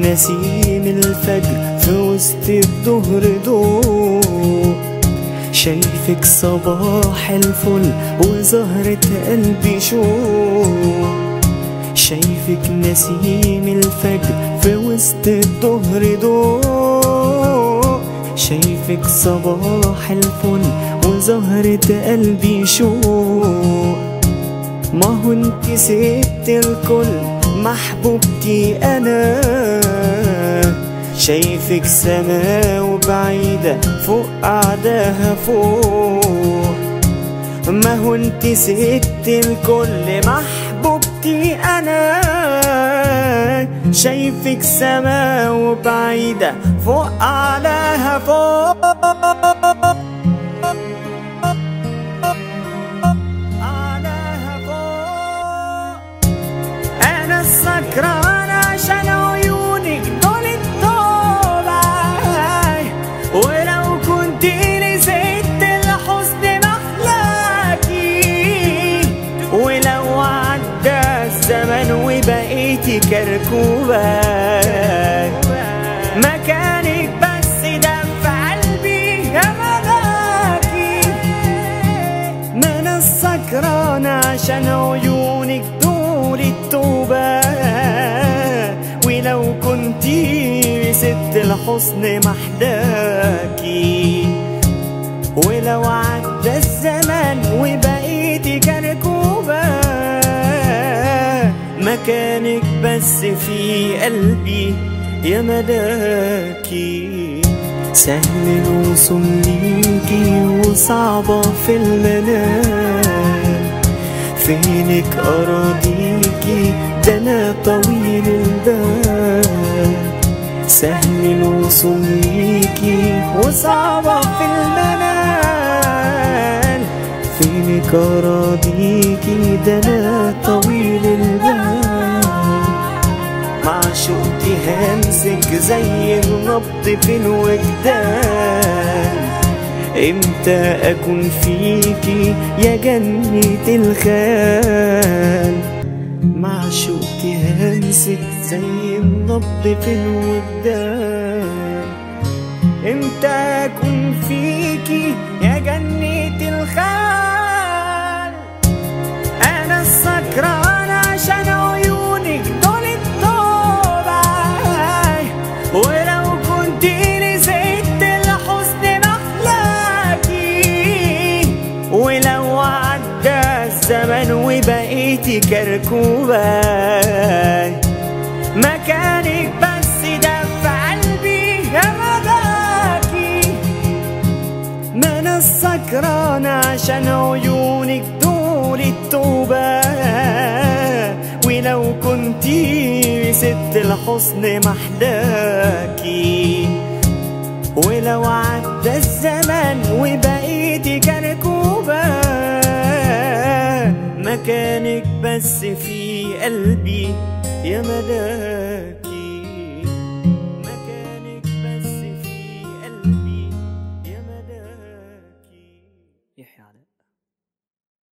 نسيم الفجر في وسط الظهر ضوء شايفك صباح الفل وزهرة قلبي شوق شايفك نسيم الفجر في وسط الظهر ضوء شايفك صباح الفل وزهرة قلبي شوق ما هو انت سبت الكل محبوبتي انا شايفك سما وبعيدة فوق قعدها فوق ما هو انت سبت الكل محبوبتي انا شايفك سما وبعيدة فوق قعدها فوق قعدها فوق انا السكران عشان عيونك دول الطوبة ولو كنت نسيت الحزن محلاكي ولو عدى الزمن وبقيتي كركوبة مكانك بس ده في قلبي يا ملاكي ما انا السكران عشان عيونك دول التوبة ولو كنتي ست الحسن محداكي ولو عدى الزمن وبقيتي كركوبة مكانك بس في قلبي يا ملاكي سهل الوصول ليكي وصعبة في المنام فينك أراضيكي ده أنا طويل البال سهل الوصول ليكي وصعبة في المنال فينك أراضيكي ده أنا طويل البال معشوقتي همسك زي النبض في الوجدان امتى اكون فيكي يا جنة الخيال معشوقتي همسك زي النبض في الوجدان امتى اكون فيكي يا جنة الخيال انا السكران عشان عيونك دول الطوبة ولو كنت نسيت الحزن محلاكي ولو عدى الزمن وبقيتي كركوبة مكانك بس ده في قلبي يا ملاكي ما انا السكران عشان عيونك دول التوبة ولو كنتي ست الحسن محداكي ولو عدى الزمن وبقيتي كركوبة مكانك بس في قلبي يا ملاكي مكانك بس في قلبي يا ملاكي يحيى علاء